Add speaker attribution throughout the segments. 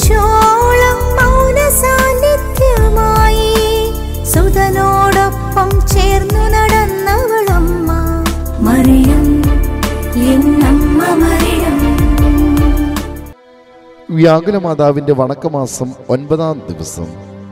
Speaker 1: കുരിശോളം മൗന സാന്നിധ്യമായി സുതനോടൊപ്പം ചേർന്നു നടന്നവളമ്മ മറിയം എന്നമ്മ മറിയം
Speaker 2: വ്യാകുല മാതാവിൻ്റെ വണക്കമാസം ഒൻപതാം ദിവസം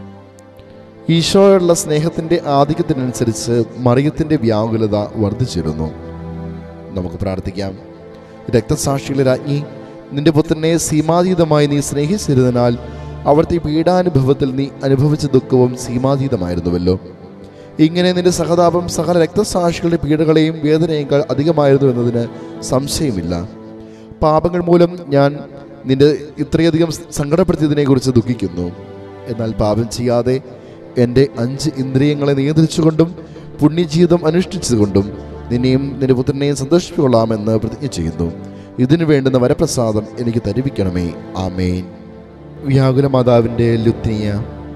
Speaker 2: ഈശോയുള്ള സ്നേഹത്തിൻ്റെ ആധിക്യത്തിനനുസരിച്ച് മറിയത്തിൻ്റെ വ്യാകുലത വർദ്ധിച്ചിരുന്നു നമുക്ക് പ്രാർത്ഥിക്കാം രക്തസാക്ഷികളുടെ രാജ്ഞി നിന്റെ പുത്രനെ സീമാതീതമായി നീ സ്നേഹിച്ചിരുന്നതിനാൽ അവിടുത്തെ പീഡാനുഭവത്തിൽ നീ അനുഭവിച്ച ദുഃഖവും സീമാതീതമായിരുന്നുവല്ലോ ഇങ്ങനെ നിന്റെ സഹതാപം സകല രക്തസാക്ഷികളുടെ പീഡകളെയും വേദനയേക്കാൾ അധികമായിരുന്നു എന്നതിന് സംശയമില്ല പാപങ്ങൾ മൂലം ഞാൻ നിന്റെ ഇത്രയധികം സങ്കടപ്പെടുത്തിയതിനെക്കുറിച്ച് ദുഃഖിക്കുന്നു എന്നാൽ പാപം ചെയ്യാതെ എൻ്റെ അഞ്ച് ഇന്ദ്രിയങ്ങളെ നിയന്ത്രിച്ചുകൊണ്ടും പുണ്യജീവിതം അനുഷ്ഠിച്ചുകൊണ്ടും നിന്നെയും നിന്റെ പുത്രനെയും സന്തോഷിപ്പിക്കൊള്ളാമെന്ന് പ്രതിജ്ഞ ചെയ്യുന്നു ഇതിനു വേണ്ടുന്ന വരപ്രസാദം എനിക്ക് തരുവിക്കണമേ ആമേൻ വ്യാകുല മാതാവിൻ്റെ ലുത്തിനിയ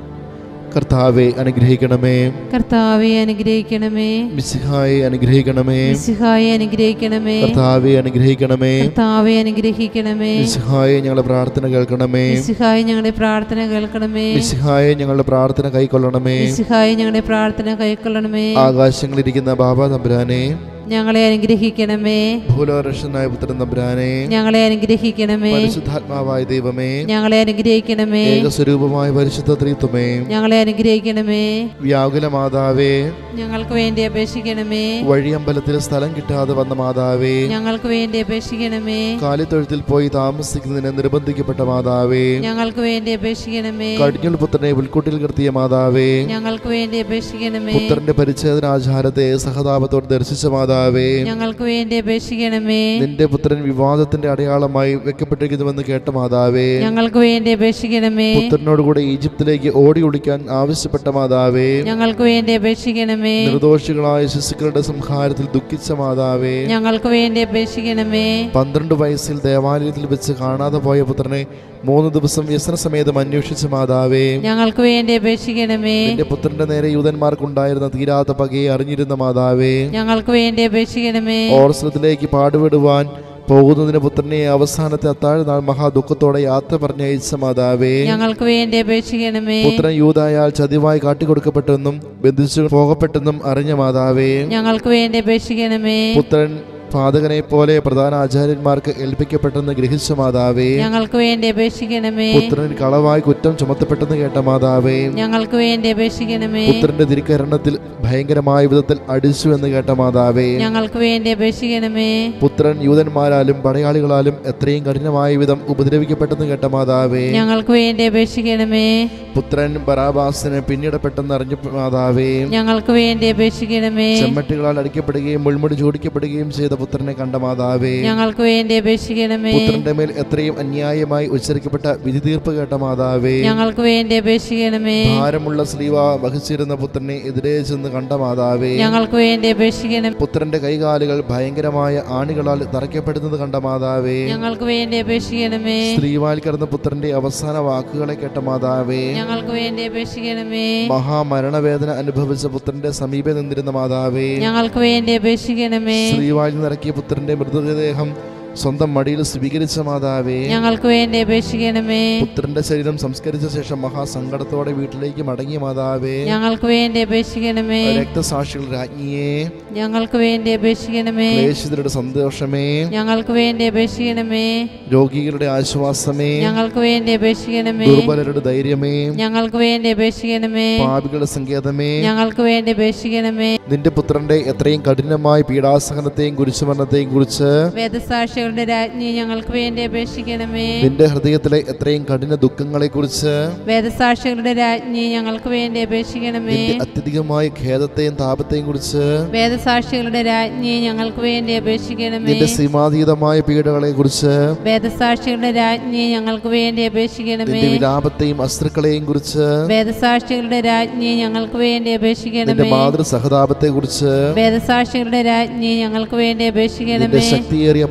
Speaker 2: കർത്താവെ അനുഗ്രഹിക്കണമേ
Speaker 3: കർത്താവെ അനുഗ്രഹിക്കണമേ
Speaker 2: മിസിഹായെ അനുഗ്രഹിക്കണമേ
Speaker 3: മിശിഹായെ അനുഗ്രഹിക്കണമേ
Speaker 2: കർത്താവെ അനുഗ്രഹിക്കണമേ
Speaker 3: കർത്താവെ അനുഗ്രഹിക്കണമേ
Speaker 2: മിസിഹായെ ഞങ്ങളുടെ പ്രാർത്ഥന കേൾക്കണമേ
Speaker 3: മിശിഹായെ ഞങ്ങളുടെ പ്രാർത്ഥന കേൾക്കണമേ
Speaker 2: മിസിഹായെ ഞങ്ങളുടെ പ്രാർത്ഥന കൈക്കൊള്ളണമേ
Speaker 3: മിശിഹായെ ഞങ്ങളുടെ പ്രാർത്ഥന കൈക്കൊള്ളണമേ
Speaker 2: ആകാശങ്ങളിരിക്കുന്ന ബാബ തമ്പുരാനെ
Speaker 3: ഞങ്ങളെ അനുഗ്രഹിക്കണമേ
Speaker 2: ഭൂലോരക്ഷനായ പുത്രൻ തമ്പുരാനെ
Speaker 3: ഞങ്ങളെ അനുഗ്രഹിക്കണമേ
Speaker 2: പരിശുദ്ധാത്മാവായ ദൈവമേ
Speaker 3: ഞങ്ങളെ അനുഗ്രഹിക്കണമേ
Speaker 2: ഏകസ്വരൂപമായ പരിശുദ്ധ ത്രിത്വമേ
Speaker 3: ഞങ്ങളെ അനുഗ്രഹിക്കണമേ
Speaker 2: വ്യാകുല മാതാവേ
Speaker 3: ഞങ്ങൾക്ക് വേണ്ടി അപേക്ഷിക്കണമേ
Speaker 2: വഴിയമ്പലത്തിൽ സ്ഥലം കിട്ടാതെ വന്ന മാതാവേ
Speaker 3: ഞങ്ങൾക്ക് വേണ്ടി അപേക്ഷിക്കണമേ
Speaker 2: കാലിത്തൊഴുത്തിൽ പോയി താമസിക്കുന്നതിന് നിർബന്ധിക്കപ്പെട്ട മാതാവേ
Speaker 3: ഞങ്ങൾക്ക് വേണ്ടി അപേക്ഷിക്കണമേ
Speaker 2: കടിഞ്ഞുൾ പുത്രനെ പുൽക്കൂട്ടിൽ കിടത്തിയ മാതാവേ
Speaker 3: ഞങ്ങൾക്ക് വേണ്ടി അപേക്ഷിക്കണമേ
Speaker 2: പുത്രന്റെ പരിച്ഛേദനാചാരത്തെ സഹതാപത്തോട് ദർശിച്ച മാതാവേ
Speaker 3: ഞങ്ങൾക്ക് വേണ്ടി അപേക്ഷിക്കണമേ
Speaker 2: നിന്റെ പുത്രൻ വിവാദത്തിന്റെ അടയാളമായി വെക്കപ്പെട്ടിരിക്കുന്നുവെന്ന് കേട്ട മാതാവേ
Speaker 3: ഞങ്ങൾക്ക് വേണ്ടി അപേക്ഷിക്കണമേ
Speaker 2: പുത്രനോടുകൂടെ ഈജിപ്തിലേക്ക് ഓടി ഒളിക്കാൻ ആവശ്യപ്പെട്ട മാതാവേ
Speaker 3: ഞങ്ങൾക്ക് വേണ്ടി അപേക്ഷിക്കണമേ
Speaker 2: നിർദോഷികളായ ശിശുക്കളുടെ സംഹാരത്തിൽ ദുഃഖിച്ച മാതാവേ
Speaker 3: ഞങ്ങൾക്ക് വേണ്ടി അപേക്ഷിക്കണമേ
Speaker 2: പന്ത്രണ്ട് വയസ്സിൽ ദേവാലയത്തിൽ വെച്ച് കാണാതെ പോയ പുത്രനെ മൂന്ന് ദിവസം വ്യസന സമേതം അന്വേഷിച്ച മാതാവേ
Speaker 3: ഞങ്ങൾക്ക് വേണ്ടി അപേക്ഷിക്കണമേ
Speaker 2: നിന്റെ പുത്രന്റെ നേരെ യൂതന്മാർക്കുണ്ടായിരുന്ന തീരാത്ത പകയെ അറിഞ്ഞിരുന്ന മാതാവേ
Speaker 3: ഞങ്ങൾക്ക് വേണ്ടി അപേക്ഷിക്കണമേ
Speaker 2: ഓർസ്ലത്തിലേക്ക് പാടുപെടുവാൻ പോകുന്നതിന് പുത്രനെ അവസാനത്തെ അത്താഴ നാൾ മഹാദുഃഖത്തോടെ യാത്ര പറഞ്ഞയച്ച മാതാവേ
Speaker 3: ഞങ്ങൾക്ക് വേണ്ടി അപേക്ഷിക്കണമേ
Speaker 2: പുത്രൻ യൂതായാൽ ചതിവായി കാട്ടിക്കൊടുക്കപ്പെട്ടെന്നും ബന്ധിച്ചു പോകപ്പെട്ടെന്നും അറിഞ്ഞ മാതാവേ
Speaker 3: ഞങ്ങൾക്ക് വേണ്ടി അപേക്ഷിക്കണമേ
Speaker 2: പുത്രൻ പാതകനെ പോലെ പ്രധാന ആചാര്യന്മാർക്ക് ഏൽപ്പിക്കപ്പെട്ടെന്ന് ഗ്രഹിച്ച മാതാവേ
Speaker 3: ഞങ്ങൾക്ക് വേണ്ടി അപേക്ഷിക്കണമേ
Speaker 2: പുത്രൻ കളവായി കുറ്റം ചുമത്തപ്പെട്ടെന്ന് കേട്ട മാതാവേ
Speaker 3: ഞങ്ങൾക്ക് വേണ്ടി അപേക്ഷിക്കണമേ
Speaker 2: പുത്രന്റെ തിരിക്കരണത്തിൽ ഭയങ്കരമായ വിധത്തിൽ അടിച്ചു എന്ന് കേട്ട മാതാവേ
Speaker 3: ഞങ്ങൾക്ക് വേണ്ടി അപേക്ഷിക്കണമേ
Speaker 2: പുത്രൻ യൂതന്മാരാലും പടയാളികളാലും എത്രയും കഠിനമായ വിധം ഉപദ്രവിക്കപ്പെട്ടെന്ന് കേട്ട മാതാവേ
Speaker 3: ഞങ്ങൾക്ക് വേണ്ടി അപേക്ഷിക്കണമേ
Speaker 2: പുത്രൻ ബറാബാസിന് പിന്നീടപ്പെട്ടെന്ന് അറിഞ്ഞ മാതാവേ
Speaker 3: ഞങ്ങൾക്ക് വേണ്ടി അപേക്ഷിക്കണമേ
Speaker 2: ചെമ്മട്ടികളാൽ അടിക്കപ്പെടുകയും മുൾമുടി ചൂടിക്കപ്പെടുകയും ചെയ്ത പുത്രനെ കണ്ട മാതാവേ
Speaker 3: ഞങ്ങൾക്ക് വേണ്ടി അപേക്ഷിക്കണമേ
Speaker 2: പുത്രന്റെ മേൽ എത്രയും അന്യായമായി ഉച്ചരിക്കപ്പെട്ട വിധി തീർപ്പ് കേട്ട മാതാവേ
Speaker 3: ഞങ്ങൾക്ക് വേണ്ടി അപേക്ഷിക്കണമേ
Speaker 2: ഭാരമുള്ള സ്ലീവ വഹിച്ചിരുന്ന പുത്രനെ എതിരെ ചെന്ന് കണ്ട മാതാവേ
Speaker 3: ഞങ്ങൾക്ക് വേണ്ടി അപേക്ഷിക്കണം
Speaker 2: പുത്രന്റെ കൈകാലുകൾ ഭയങ്കരമായ ആണികളാൽ തറയ്ക്കപ്പെടുന്നത് കണ്ട മാതാവേ
Speaker 3: ഞങ്ങൾക്ക് വേണ്ടി അപേക്ഷിക്കണമേ
Speaker 2: സ്ത്രീവാൽ കിടന്ന പുത്രന്റെ അവസാന വാക്കുകളെ കേട്ട മാതാവേ
Speaker 3: ഞങ്ങൾക്ക് വേണ്ടി അപേക്ഷിക്കണമേ
Speaker 2: മഹാമരണവേദന അനുഭവിച്ച പുത്രന്റെ സമീപെ നിന്നിരുന്ന മാതാവേ
Speaker 3: ഞങ്ങൾക്ക് വേണ്ടി അപേക്ഷിക്കണമേ
Speaker 2: സ്ത്രീവായിൽ നിറക്കിയ പുത്രന്റെ മൃതദേഹം സ്വന്തം മടിയിൽ സ്വീകരിച്ച മാതാവേ
Speaker 3: ഞങ്ങൾക്ക് വേണ്ടി അപേക്ഷിക്കണമേ
Speaker 2: പുത്രന്റെ ശരീരം സംസ്കരിച്ച ശേഷം മഹാസങ്കടത്തോടെ വീട്ടിലേക്ക് മടങ്ങിയ മാതാവേ
Speaker 3: ഞങ്ങൾക്ക് വേണ്ടി അപേക്ഷിക്കണമേ
Speaker 2: രക്തസാക്ഷികൾ രാജ്ഞിയെ
Speaker 3: ഞങ്ങൾക്ക് വേണ്ടി അപേക്ഷിക്കണമേ
Speaker 2: ക്ലേശിതരുടെ സന്തോഷമേ
Speaker 3: ഞങ്ങൾക്ക് വേണ്ടി അപേക്ഷിക്കണമേ
Speaker 2: രോഗികളുടെ ആശ്വാസമേ
Speaker 3: ഞങ്ങൾക്ക് വേണ്ടി അപേക്ഷിക്കണമേ
Speaker 2: ദുർബലരുടെ ധൈര്യമേ
Speaker 3: ഞങ്ങൾക്ക് വേണ്ടി അപേക്ഷിക്കണമേ
Speaker 2: പാപികളുടെ സങ്കേതമേ
Speaker 3: ഞങ്ങൾക്ക് വേണ്ടി അപേക്ഷിക്കണമേ
Speaker 2: നിന്റെ പുത്രന്റെ എത്രയും കഠിനമായ പീഡാസഹനത്തെയും കുരിശുമരണത്തെയും കുറിച്ച്
Speaker 3: വേദസാക്ഷികളുടെ രാജ്ഞി ഞങ്ങൾക്ക് വേണ്ടി അപേക്ഷിക്കണമേ
Speaker 2: നിന്റെ ഹൃദയത്തിലെ എത്രയും കഠിന ദുഃഖങ്ങളെ കുറിച്ച്
Speaker 3: വേദസാക്ഷികളുടെ രാജ്ഞി ഞങ്ങൾക്ക് വേണ്ടി അപേക്ഷിക്കണമേ
Speaker 2: നിന്റെ അത്യധികമായ ഖേദത്തെയും താപത്തെയും കുറിച്ച്
Speaker 3: വേദസാക്ഷികളുടെ രാജ്ഞി ഞങ്ങൾക്ക് വേണ്ടി അപേക്ഷിക്കണമേ
Speaker 2: നിന്റെ സീമാതീതമായ പീഡകളെ കുറിച്ച്
Speaker 3: വേദസാക്ഷികളുടെ രാജ്ഞി ഞങ്ങൾക്ക് വേണ്ടി അപേക്ഷിക്കണമേ
Speaker 2: നിന്റെ വിലാപത്തെയും അസ്ത്രക്കളെയും കുറിച്ച്
Speaker 3: വേദസാക്ഷികളുടെ രാജ്ഞി ഞങ്ങൾക്ക് വേണ്ടി
Speaker 2: നിന്റെ
Speaker 3: അപേക്ഷിക്കണമേ
Speaker 2: മാതൃസഹതാപത്തെ കുറിച്ച്
Speaker 3: വേദസാക്ഷികളുടെ രാജ്ഞി ഞങ്ങൾക്ക് വേണ്ടി
Speaker 2: നിന്റെ
Speaker 3: അപേക്ഷിക്കണമേ
Speaker 2: ശക്തിയേറിയ പ്രാർത്ഥന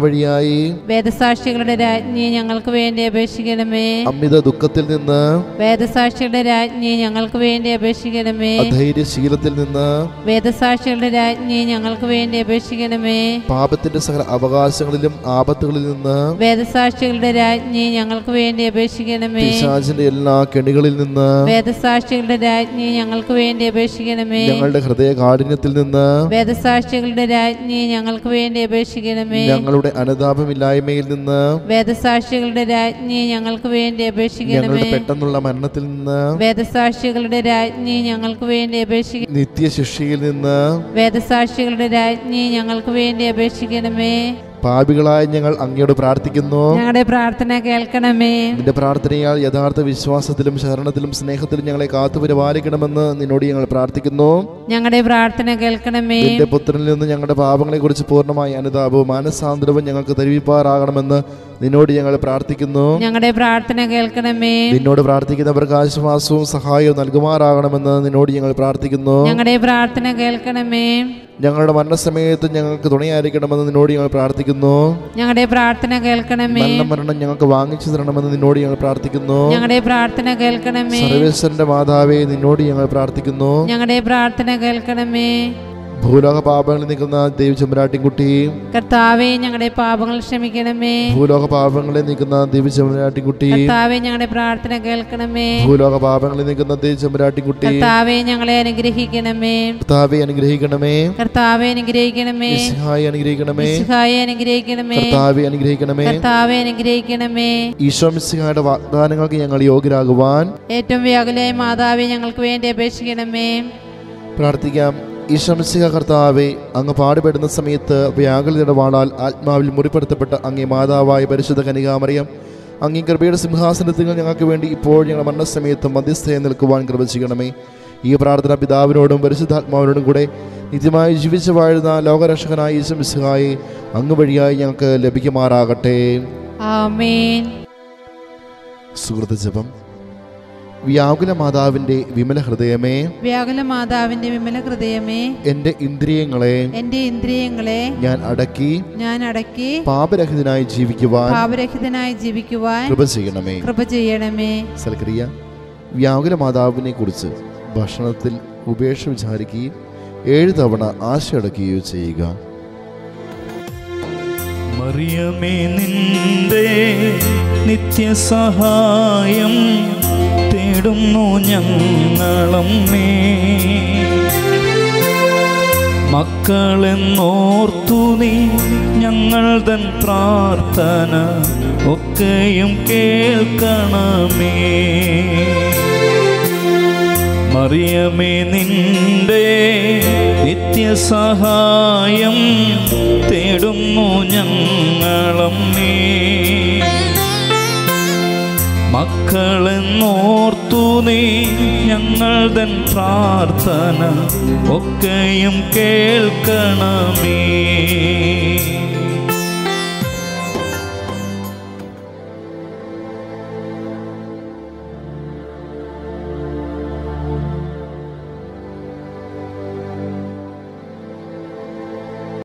Speaker 2: വഴിയായി
Speaker 3: വേദസാക്ഷികളുടെ രാജ്ഞി ഞങ്ങൾക്ക് വേണ്ടി അപേക്ഷിക്കണമേ
Speaker 2: അമിത ദുഃഖത്തിൽ നിന്ന്
Speaker 3: വേദസാക്ഷികളുടെ രാജ്ഞി ഞങ്ങൾക്ക് വേണ്ടി അപേക്ഷിക്കണമേ
Speaker 2: അധൈര്യശീലത്തിൽ നിന്ന്
Speaker 3: വേദസാക്ഷികളുടെ രാജ്ഞി ഞങ്ങൾക്ക് വേണ്ടി അപേക്ഷിക്കണമേ
Speaker 2: പാപത്തിന്റെ സകല അവകാശങ്ങളിലും ആപത്തുകളിൽ നിന്ന്
Speaker 3: വേദസാക്ഷികളുടെ രാജ്ഞി ഞങ്ങൾക്ക് വേണ്ടി അപേക്ഷിക്കണമേ
Speaker 2: പിശാചിന്റെ എല്ലാ കെണികളിൽ നിന്ന്
Speaker 3: വേദസാക്ഷികളുടെ രാജ്ഞി ഞങ്ങൾക്ക് വേണ്ടി അപേക്ഷിക്കണമേ
Speaker 2: ഞങ്ങളുടെ ഹൃദയ കാഠിന്യത്തിൽ നിന്ന്
Speaker 3: വേദസാക്ഷികളുടെ രാജ്ഞി ഞങ്ങൾക്ക് വേണ്ടി അപേക്ഷിക്കണമേ
Speaker 2: ഞങ്ങളുടെ അനുതാപമില്ലായ്മയിൽ നിന്ന്
Speaker 3: വേദസാക്ഷികളുടെ രാജ്ഞി ഞങ്ങൾക്ക് വേണ്ടി
Speaker 2: ഞങ്ങളുടെ
Speaker 3: അപേക്ഷിക്കണമേ
Speaker 2: പെട്ടെന്നുള്ള മരണത്തിൽ നിന്ന്
Speaker 3: വേദസാക്ഷികളുടെ രാജ്ഞി ഞങ്ങൾക്ക് വേണ്ടി അപേക്ഷിക്ക
Speaker 2: നിത്യശിക്ഷയിൽ നിന്ന്
Speaker 3: വേദസാക്ഷികളുടെ രാജ്ഞി ഞങ്ങൾക്ക് വേണ്ടി അപേക്ഷിക്കണമേ
Speaker 2: പാപികളായ ഞങ്ങൾ അങ്ങയോട് പ്രാർത്ഥിക്കുന്നു
Speaker 3: ഞങ്ങളുടെ പ്രാർത്ഥന കേൾക്കണമേ
Speaker 2: നിന്റെ പ്രാർത്ഥനയാൽ യഥാർത്ഥ വിശ്വാസത്തിലും ശരണത്തിലും സ്നേഹത്തിലും ഞങ്ങളെ കാത്തു പരിപാലിക്കണമെന്ന് നിന്നോട് ഞങ്ങൾ പ്രാർത്ഥിക്കുന്നു
Speaker 3: ഞങ്ങളുടെ പ്രാർത്ഥന കേൾക്കണമേ
Speaker 2: നിന്റെ പുത്രനിൽ നിന്ന് ഞങ്ങളുടെ പാപങ്ങളെ കുറിച്ച് പൂർണ്ണമായ അനുതാപവും മാനസാന്തരവും ഞങ്ങൾക്ക് തരുവിപ്പാറാകണമെന്ന് നിന്നോട് ഞങ്ങൾ പ്രാർത്ഥിക്കുന്നു
Speaker 3: ഞങ്ങളുടെ പ്രാർത്ഥന കേൾക്കണമേ
Speaker 2: നിന്നോട് പ്രാർത്ഥിക്കുന്നവർക്ക് ആശ്വാസവും സഹായവും നൽകുമാറാകണമെന്ന് നിന്നോട് ഞങ്ങൾ പ്രാർത്ഥിക്കുന്നു
Speaker 3: ഞങ്ങളുടെ പ്രാർത്ഥന കേൾക്കണമേ
Speaker 2: ഞങ്ങളുടെ മരണസമയത്ത് ഞങ്ങൾക്ക് തുണയായിരിക്കണമെന്ന് നിന്നോട് ഞങ്ങൾ പ്രാർത്ഥിക്കുന്നു
Speaker 3: ഞങ്ങളുടെ പ്രാർത്ഥന കേൾക്കണമേ
Speaker 2: നല്ല മരണം ഞങ്ങൾക്ക് വാങ്ങിച്ചു തരണമെന്ന് നിന്നോട് ഞങ്ങൾ പ്രാർത്ഥിക്കുന്നു
Speaker 3: ഞങ്ങളുടെ പ്രാർത്ഥന കേൾക്കണമേ
Speaker 2: സർവേശ്വരന്റെ മാതാവേ നിന്നോട് ഞങ്ങൾ പ്രാർത്ഥിക്കുന്നു
Speaker 3: ഞങ്ങളുടെ പ്രാർത്ഥന കേൾക്കണമേ
Speaker 2: ഭൂലോക പാപങ്ങളിൽ നിൽക്കുന്ന ദൈവചെമ്പരാട്ടിൻകുട്ടി
Speaker 3: കർത്താവെ ഞങ്ങളുടെ പാപങ്ങൾ ക്ഷമിക്കണമേ
Speaker 2: ഭൂലോക പാപങ്ങളിൽ നിൽക്കുന്ന ദൈവചെമ്പരാട്ടിൻകുട്ടി
Speaker 3: കർത്താവെ ഞങ്ങളുടെ പ്രാർത്ഥന കേൾക്കണമേ
Speaker 2: ഭൂലോക പാപങ്ങളിൽ നിൽക്കുന്ന ദൈവചെമ്പരാട്ടിൻകുട്ടി
Speaker 3: കർത്താവെ ഞങ്ങളെ അനുഗ്രഹിക്കണമേ
Speaker 2: കർത്താവെ അനുഗ്രഹിക്കണമേ
Speaker 3: കർത്താവെ അനുഗ്രഹിക്കണമേ
Speaker 2: സഹായി അനുഗ്രഹിക്കണമേ
Speaker 3: മിശിഹായെ അനുഗ്രഹിക്കണമേ
Speaker 2: കർത്താവെ അനുഗ്രഹിക്കണമേ
Speaker 3: കർത്താവെ അനുഗ്രഹിക്കണമേ
Speaker 2: ഈശോ മിശിഹായുടെ വാഗ്ദാനങ്ങൾക്ക് ഞങ്ങൾ യോഗ്യരാകുവാൻ
Speaker 3: ഏറ്റവും വ്യാകുലയായ മാതാവെ ഞങ്ങൾക്ക് വേണ്ടി അപേക്ഷിക്കണമേ
Speaker 2: പ്രാർത്ഥിക്കാം ഈശംസിക കർത്താവെ അങ്ങ് പാടുപെടുന്ന സമയത്ത് വ്യാകുലതയുടെ വാളാൽ ആത്മാവിൽ മുറിപ്പെടുത്തപ്പെട്ട അങ്ങേ മാതാവായ പരിശുദ്ധ കനികാമറിയം അങ്ങേ കൃപയുടെ സിംഹാസനത്തിൽ ഞങ്ങൾക്ക് വേണ്ടി ഇപ്പോൾ ഞങ്ങളുടെ മരണസമയത്ത് മധ്യസ്ഥയെ നിൽക്കുവാൻ കൃപ ചെയ്യണമേ ഈ പ്രാർത്ഥന പിതാവിനോടും പരിശുദ്ധാത്മാവിനോടും കൂടെ നിത്യമായി ജീവിച്ചു വാഴുന്ന ലോകരക്ഷകനായ ഈശംസിഹായി അങ്ങ് വഴിയായി ഞങ്ങൾക്ക് ലഭിക്കുമാറാകട്ടെ
Speaker 3: ആമേൻ
Speaker 2: സുഹൃത്ത് ജപം വ്യാകുല മാതാവിൻ്റെ വിമല ഹൃദയമേ
Speaker 3: വ്യാകുല മാതാവിന്റെ വിമല ഹൃദയമേ
Speaker 2: എൻ്റെ ഇന്ദ്രിയങ്ങളെ
Speaker 3: എന്റെ ഇന്ദ്രിയങ്ങളെ
Speaker 2: ഞാൻ അടക്കി
Speaker 3: ഞാൻ അടക്കി
Speaker 2: പാപരഹിതനായി ജീവിക്കുവാൻ
Speaker 3: പാപരഹിതനായി ജീവിക്കുവാൻ
Speaker 2: കൃപ ചെയ്യണമേ
Speaker 3: കൃപ ചെയ്യണമേ
Speaker 2: സൽക്രിയ വ്യാകുല മാതാവിനെ കുറിച്ച് ഭക്ഷണത്തിൽ ഉപേക്ഷ വിചാരിക്കുകയും ഏഴ് തവണ ആശയടക്കുകയോ ചെയ്യുക
Speaker 4: മറിയമേ നിന്റെ നിത്യസഹായം തേടുന്നു ഞങ്ങളമ്മേ മക്കളെന്നോർത്തു നീ ഞങ്ങൾ തൻ പ്രാർത്ഥന ഒക്കെയും കേൾക്കണമേ മറിയമേ നിന്റെ നിത്യസഹായം തേടുന്നു ഞങ്ങളമ്മേ മക്കളെന്നോർത്തു നീ ഞങ്ങൾ തൻ പ്രാർത്ഥന ഒക്കെയും കേൾക്കണമേ